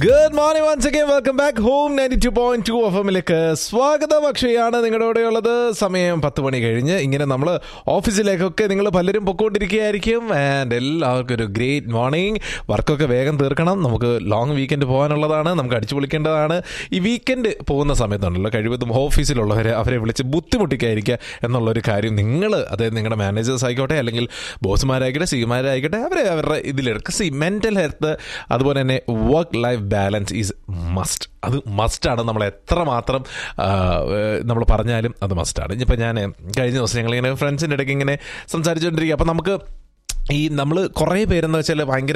good morning once again welcome back home ninety two point two F എമ്മിലേക്ക് സ്വാഗതം അക്ഷയാണ് നിങ്ങളുടെ കൂടെയുള്ളത് സമയം പത്ത് മണി കഴിഞ്ഞ് ഇങ്ങനെ നമ്മൾ ഓഫീസിലേക്കൊക്കെ നിങ്ങൾ പലരും പൊക്കോണ്ടിരിക്കുകയായിരിക്കും ആൻഡ് എല്ലാവർക്കും ഒരു ഗ്രേറ്റ് മോർണിംഗ് വർക്കൊക്കെ വേഗം തീർക്കണം നമുക്ക് ലോങ് വീക്കെൻഡ് പോകാനുള്ളതാണ് നമുക്ക് അടിച്ചു പൊളിക്കേണ്ടതാണ് ഈ വീക്കെൻഡ് പോകുന്ന സമയത്തുണ്ടല്ലോ കഴിവതും ഓഫീസിലുള്ളവരെ അവരെ വിളിച്ച് ബുദ്ധിമുട്ടിക്കാതിരിക്കുക എന്നുള്ളൊരു കാര്യം നിങ്ങൾ അതായത് നിങ്ങളുടെ മാനേജേഴ്സ് ആയിക്കോട്ടെ അല്ലെങ്കിൽ ബോസുമാരായിക്കോട്ടെ സിമാരായിക്കോട്ടെ അവരെ അവരുടെ ഇതിലെടുക്കുക സി മെൻ്റൽ ഹെൽത്ത് അതുപോലെ തന്നെ work life balance is must അത് മസ്റ്റാണ് നമ്മൾ എത്രമാത്രം നമ്മൾ പറഞ്ഞാലും അത് മസ്റ്റാണ് ഇനിയിപ്പോൾ ഞാൻ കഴിഞ്ഞ ദിവസം ഞങ്ങളിങ്ങനെ ഫ്രണ്ട്സിൻ്റെ ഇടയ്ക്ക് ഇങ്ങനെ സംസാരിച്ചുകൊണ്ടിരിക്കുക അപ്പോൾ നമുക്ക് ഈ നമ്മൾ കുറേ പേരെന്ന് വെച്ചാൽ ഭയങ്കര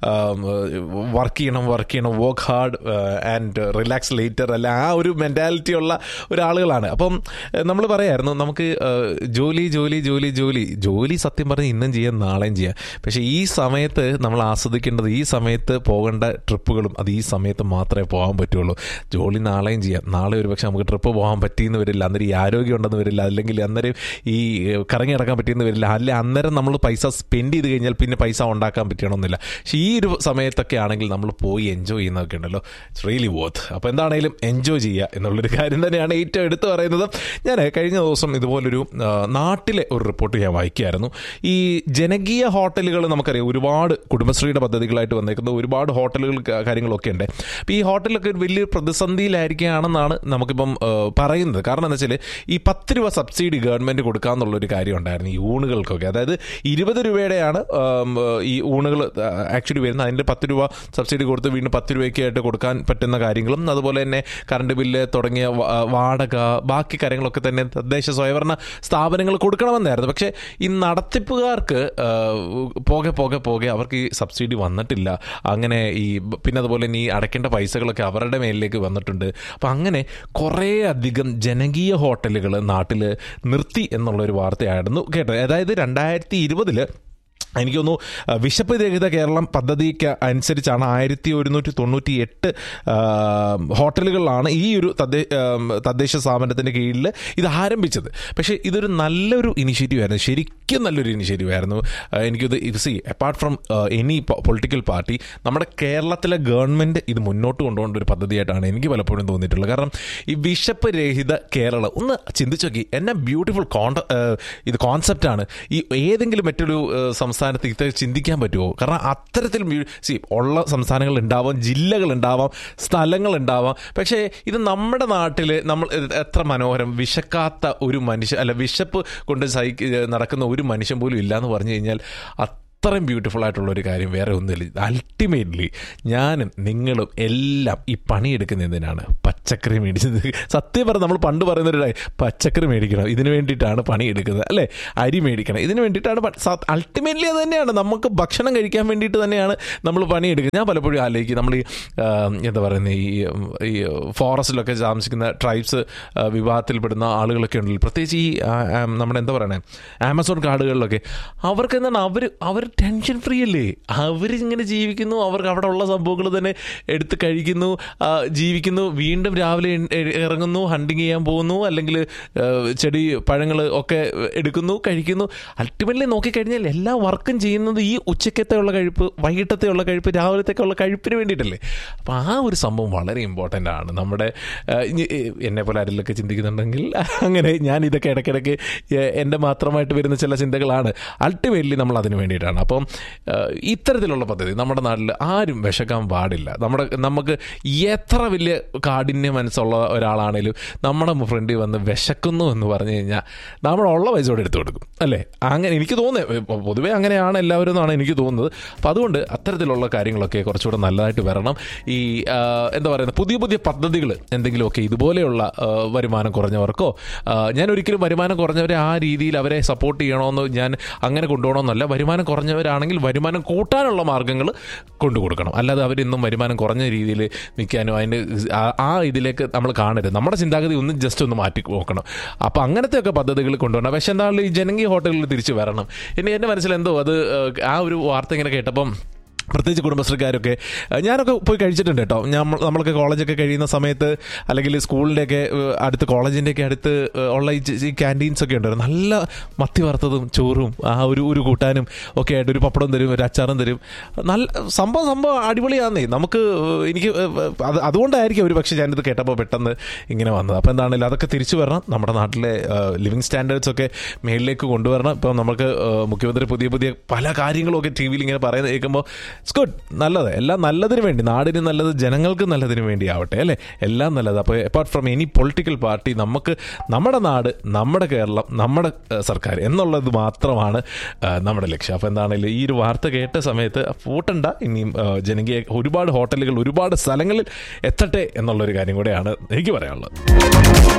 വർക്ക് ചെയ്യണം വർക്ക് ചെയ്യണം work hard and relax later അല്ല ആ ഒരു മെൻറ്റാലിറ്റി ഉള്ള ഒരാളുകളാണ് അപ്പം നമ്മൾ പറയായിരുന്നു നമുക്ക് ജോലി ജോലി ജോലി ജോലി ജോലി സത്യം പറഞ്ഞ് ഇന്നും ചെയ്യാം നാളെയും ചെയ്യാം പക്ഷേ ഈ സമയത്ത് നമ്മൾ ആസ്വദിക്കേണ്ടത് ഈ സമയത്ത് പോകേണ്ട ട്രിപ്പുകളും അത് ഈ സമയത്ത് മാത്രമേ പോകാൻ പറ്റുള്ളൂ ജോലി നാളെയും ചെയ്യാം നാളെ ഒരു പക്ഷേ നമുക്ക് ട്രിപ്പ് പോകാൻ പറ്റിയെന്ന് വരില്ല അന്നേരം ഈ ആരോഗ്യം ഉണ്ടെന്ന് വരില്ല അല്ലെങ്കിൽ അന്നേരം ഈ കറങ്ങി നടക്കാൻ പറ്റിയെന്ന് വരില്ല അല്ലെ അന്നേരം നമ്മൾ പൈസ സ്പെൻഡ് ചെയ്ത് കഴിഞ്ഞാൽ പിന്നെ പൈസ ഉണ്ടാക്കാൻ പറ്റണമെന്നില്ല പക്ഷേ ഈ ഒരു സമയത്തൊക്കെ ആണെങ്കിൽ നമ്മൾ പോയി എൻജോയ് ചെയ്യുന്നതൊക്കെ ഉണ്ടല്ലോ ഇറ്റ്സ് റിയലി വർത്ത് അപ്പോൾ എന്താണെങ്കിലും എൻജോയ് ചെയ്യുക എന്നുള്ളൊരു കാര്യം തന്നെയാണ് ഏറ്റവും എടുത്തു പറയുന്നത് ഞാൻ കഴിഞ്ഞ ദിവസം ഇതുപോലൊരു നാട്ടിലെ ഒരു റിപ്പോർട്ട് ഞാൻ വായിക്കുകയായിരുന്നു ഈ ജനകീയ ഹോട്ടലുകൾ നമുക്കറിയാം ഒരുപാട് കുടുംബശ്രീയുടെ പദ്ധതികളായിട്ട് വന്നേക്കുന്ന ഒരുപാട് ഹോട്ടലുകൾ കാര്യങ്ങളൊക്കെ ഉണ്ട് അപ്പോൾ ഈ ഹോട്ടലൊക്കെ ഒരു വലിയ പ്രതിസന്ധിയിലായിരിക്കുകയാണെന്നാണ് നമുക്കിപ്പം പറയുന്നത് കാരണം എന്താ വെച്ചാൽ ഈ പത്ത് രൂപ സബ്സിഡി ഗവൺമെൻറ് കൊടുക്കാമെന്നുള്ളൊരു കാര്യം ഉണ്ടായിരുന്നു ഈ ഊണുകൾക്കൊക്കെ അതായത് ഇരുപത് രൂപയുടെയാണ് ഈ ഊണുകൾ ആക്ച്വലി വരുന്നത് അതിൻ്റെ പത്ത് രൂപ സബ്സിഡി കൊടുത്ത് വീണ്ടും പത്ത് രൂപയ്ക്ക് ആയിട്ട് കൊടുക്കാൻ പറ്റുന്ന കാര്യങ്ങളും അതുപോലെ തന്നെ കറണ്ട് ബില്ല് തുടങ്ങിയ വാടക ബാക്കി കാര്യങ്ങളൊക്കെ തന്നെ തദ്ദേശ സ്വയംഭരണ സ്ഥാപനങ്ങൾ കൊടുക്കണമെന്നായിരുന്നു പക്ഷേ ഈ നടത്തിപ്പുകാർക്ക് പോകെ പോകെ പോകെ അവർക്ക് ഈ സബ്സിഡി വന്നിട്ടില്ല അങ്ങനെ ഈ പിന്നെ അതുപോലെ തന്നെ ഈ അടയ്ക്കേണ്ട പൈസകളൊക്കെ അവരുടെ മേലിലേക്ക് വന്നിട്ടുണ്ട് അപ്പം അങ്ങനെ കുറേ അധികം ജനകീയ ഹോട്ടലുകൾ നാട്ടിൽ നിർത്തി എന്നുള്ളൊരു വാർത്തയായിരുന്നു കേട്ടോ അതായത് രണ്ടായിരത്തി ഇരുപതില് എനിക്ക് തോന്നുന്നു വിശപ്പ് രഹിത കേരളം പദ്ധതിക്ക് അനുസരിച്ചാണ് ആയിരത്തി ഒരുന്നൂറ്റി തൊണ്ണൂറ്റി എട്ട് ഹോട്ടലുകളിലാണ് ഈ ഒരു തദ്ദേശ തദ്ദേശ സ്ഥാപനത്തിൻ്റെ കീഴിൽ ഇത് ആരംഭിച്ചത് പക്ഷേ ഇതൊരു നല്ലൊരു ഇനിഷ്യേറ്റീവ് ആയിരുന്നു ശരിക്കും നല്ലൊരു ഇനിഷ്യേറ്റീവ് ആയിരുന്നു എനിക്കിത് see apart from any political party നമ്മുടെ കേരളത്തിലെ ഗവൺമെൻറ് ഇത് മുന്നോട്ട് കൊണ്ടുപോകേണ്ട ഒരു പദ്ധതിയായിട്ടാണ് എനിക്ക് പലപ്പോഴും തോന്നിയിട്ടുള്ളത് കാരണം ഈ വിശപ്പ് രഹിത കേരളം ഒന്ന് ചിന്തിച്ചു നോക്കി എന്നെ ബ്യൂട്ടിഫുൾ കോണ്ട ഇത് കോൺസെപ്റ്റാണ് ഈ ഏതെങ്കിലും മറ്റൊരു സംസ്ഥാനത്ത് ഇത് ചിന്തിക്കാൻ പറ്റുമോ കാരണം അത്തരത്തിൽ സി ഉള്ള സംസ്ഥാനങ്ങൾ ഉണ്ടാവാം ജില്ലകൾ ഉണ്ടാവാം സ്ഥലങ്ങൾ ഉണ്ടാവാം പക്ഷേ ഇത് നമ്മുടെ നാട്ടിൽ നമ്മൾ എത്ര മനോഹരം വിശക്കാത്ത ഒരു മനുഷ്യൻ അല്ല വിശപ്പ് കൊണ്ട് സഹി നടക്കുന്ന ഒരു മനുഷ്യൻ പോലും ഇല്ല എന്ന് പറഞ്ഞു കഴിഞ്ഞാൽ അത്രയും ബ്യൂട്ടിഫുൾ ആയിട്ടുള്ള ഒരു കാര്യം വേറെ ഒന്നുമില്ല അൾട്ടിമേറ്റ്ലി ഞാനും നിങ്ങളും എല്ലാം ഈ പണിയെടുക്കുന്ന എന്തിനാണ് പച്ചക്കറി മേടിച്ചത് സത്യം പറഞ്ഞാൽ നമ്മൾ പണ്ട് പറയുന്ന ഒരു പച്ചക്കറി മേടിക്കണം ഇതിന് വേണ്ടിയിട്ടാണ് പണിയെടുക്കുന്നത് അല്ലേ അരി മേടിക്കണം ഇതിന് വേണ്ടിയിട്ടാണ് അൾട്ടിമേറ്റ്ലി അത് തന്നെയാണ് നമുക്ക് ഭക്ഷണം കഴിക്കാൻ വേണ്ടിയിട്ട് തന്നെയാണ് നമ്മൾ പണിയെടുക്കുന്നത് ഞാൻ പലപ്പോഴും ആലോചിക്കും നമ്മൾ ഈ എന്താ പറയുന്നത് ഈ ഈ ഫോറസ്റ്റിലൊക്കെ താമസിക്കുന്ന ട്രൈബ്സ് വിഭാഗത്തിൽപ്പെടുന്ന ആളുകളൊക്കെ ഉണ്ടല്ലോ പ്രത്യേകിച്ച് ഈ നമ്മുടെ എന്താ പറയണേ ആമസോൺ കാടുകളിലൊക്കെ അവർക്ക് എന്താണ് അവർ അവർ ടെൻഷൻ ഫ്രീ അല്ലേ അവരിങ്ങനെ ജീവിക്കുന്നു അവർക്ക് അവിടെ ഉള്ള സംഭവങ്ങൾ തന്നെ എടുത്ത് കഴിക്കുന്നു ജീവിക്കുന്നു വീണ്ടും രാവിലെ ഇറങ്ങുന്നു ഹണ്ടിങ് ചെയ്യാൻ പോകുന്നു അല്ലെങ്കിൽ ചെടി പഴങ്ങൾ ഒക്കെ എടുക്കുന്നു കഴിക്കുന്നു അൾട്ടിമേറ്റ്ലി നോക്കിക്കഴിഞ്ഞാൽ എല്ലാ വർക്കും ചെയ്യുന്നത് ഈ ഉച്ചക്കത്തെ ഉള്ള കഴിപ്പ് വൈകിട്ടത്തെ ഉള്ള കഴിപ്പ് രാവിലത്തേക്ക് ഉള്ള കഴിപ്പിന് വേണ്ടിയിട്ടല്ലേ അപ്പോൾ ആ ഒരു സംഭവം വളരെ ഇമ്പോർട്ടൻ്റ് ആണ് നമ്മുടെ എന്നെ പോലെ ആരെങ്കിലൊക്കെ ചിന്തിക്കുന്നുണ്ടെങ്കിൽ അങ്ങനെ ഞാൻ ഇതൊക്കെ ഇടയ്ക്കിടയ്ക്ക് എൻ്റെ മാത്രമായിട്ട് വരുന്ന ചില ചിന്തകളാണ് അൾട്ടിമേറ്റ്ലി നമ്മൾ അതിന് വേണ്ടിയിട്ടാണ് അപ്പം ഇത്തരത്തിലുള്ള പദ്ധതി നമ്മുടെ നാട്ടിൽ ആരും വിശക്കാൻ പാടില്ല നമ്മുടെ നമുക്ക് എത്ര വലിയ കാഠിന്യ മനസ്സുള്ള ഒരാളാണേലും നമ്മുടെ ഫ്രണ്ടിൽ വന്ന് വിശക്കുന്നു എന്ന് പറഞ്ഞു കഴിഞ്ഞാൽ നമ്മളുള്ള പൈസയോടെ എടുത്തു കൊടുക്കും അല്ലേ അങ്ങനെ എനിക്ക് തോന്നുന്നത് പൊതുവേ അങ്ങനെയാണ് എല്ലാവരും എന്നാണ് എനിക്ക് തോന്നുന്നത് അപ്പം അതുകൊണ്ട് അത്തരത്തിലുള്ള കാര്യങ്ങളൊക്കെ കുറച്ചുകൂടെ നല്ലതായിട്ട് വരണം ഈ എന്താ പറയുന്നത് പുതിയ പുതിയ പദ്ധതികൾ എന്തെങ്കിലുമൊക്കെ ഇതുപോലെയുള്ള വരുമാനം കുറഞ്ഞവർക്കോ ഞാൻ ഒരിക്കലും വരുമാനം കുറഞ്ഞവരെ ആ രീതിയിൽ അവരെ സപ്പോർട്ട് ചെയ്യണമെന്ന് ഞാൻ അങ്ങനെ കൊണ്ടുപോകണമെന്നല്ല വരുമാനം കുറഞ്ഞവരാണെങ്കിൽ വരുമാനം കൂട്ടാനുള്ള മാർഗ്ഗങ്ങൾ കൊണ്ടു കൊടുക്കണം അല്ലാതെ അവരിന്നും വരുമാനം കുറഞ്ഞ രീതിയിൽ നിൽക്കാനോ അതിൻ്റെ ആ ഇതിലേക്ക് നമ്മൾ കാണരുത് നമ്മുടെ ചിന്താഗതി ഒന്ന് ജസ്റ്റ് ഒന്ന് മാറ്റി നോക്കണം അപ്പോൾ അങ്ങനത്തെ ഒക്കെ പദ്ധതികൾ കൊണ്ടുവരണം പക്ഷേ എന്തായാലും ഈ ജനകീയ ഹോട്ടലുകളിൽ തിരിച്ച് വരണം ഇനി എൻ്റെ മനസ്സിൽ എന്തോ അത് ആ ഒരു വാർത്ത ഇങ്ങനെ കേട്ടപ്പം പ്രത്യേകിച്ച് കുടുംബശ്രീക്കാരൊക്കെ അഹ് ഞാനൊക്കെ പോയി കഴിച്ചിട്ടുണ്ട് കേട്ടോ നമ്മൾ നമ്മളൊക്കെ കോളേജൊക്കെ കഴിയുന്ന സമയത്ത് അല്ലെങ്കിൽ സ്കൂളിൻ്റെയൊക്കെ ഏഹ്, അടുത്ത് കോളേജിൻ്റെയൊക്കെ അടുത്ത് ഏഹ്, ഉള്ള ഈ ചി- ഈ ക്യാൻറ്റീൻസ് ഒക്കെ ഉണ്ടായിരുന്നു നല്ല മത്തി വറുത്തതും ചോറും ആ ഒരു ഒരു കൂട്ടാനും ഒക്കെ ആയിട്ട് ഒരു പപ്പടം തരും ഒരു അച്ചാറും തരും നല്ല സംഭവം സംഭവം അടിപൊളിയാന്നേ നമുക്ക് ഏഹ്, എനിക്ക് ഏഹ്, അത് അതുകൊണ്ടായിരിക്കും ഒരു പക്ഷേ ഞാനിത് കേട്ടപ്പോൾ പെട്ടെന്ന് ഇങ്ങനെ വന്നത് അപ്പോൾ എന്താണെങ്കിലും അതൊക്കെ തിരിച്ചു വരണം നമ്മുടെ നാട്ടിലെ ലിവിങ് സ്റ്റാൻഡേർഡ്സ് ഒക്കെ മേളിലേക്ക് കൊണ്ടുവരണം ഇപ്പം നമുക്ക് ഏഹ്, മുഖ്യമന്ത്രി പുതിയ പുതിയ പല കാര്യങ്ങളും ഒക്കെ ടി വിയിൽ ഇങ്ങനെ പറയുന്നത് കേൾക്കുമ്പോൾ ഇറ്റ്സ് ഗുഡ് നല്ലത് എല്ലാം നല്ലതിന് വേണ്ടി നാടിന് നല്ലത് ജനങ്ങൾക്ക് നല്ലതിന് വേണ്ടി ആവട്ടെ അല്ലേ എല്ലാം നല്ലത് അപ്പോൾ apart from any political party നമുക്ക് നമ്മുടെ നാട് നമ്മുടെ കേരളം നമ്മുടെ ഏഹ്, സർക്കാർ എന്നുള്ളത് മാത്രമാണ് ഏഹ്, നമ്മുടെ ലക്ഷ്യം അപ്പോൾ എന്താണെങ്കിലും ഈ ഒരു വാർത്ത കേട്ട സമയത്ത് പൂട്ടണ്ട ഇനിയും ഏഹ്, ജനകീയ ഒരുപാട് ഹോട്ടലുകൾ ഒരുപാട് സ്ഥലങ്ങളിൽ എത്തട്ടെ എന്നുള്ളൊരു കാര്യം കൂടെയാണ് എനിക്ക് പറയാനുള്ളത്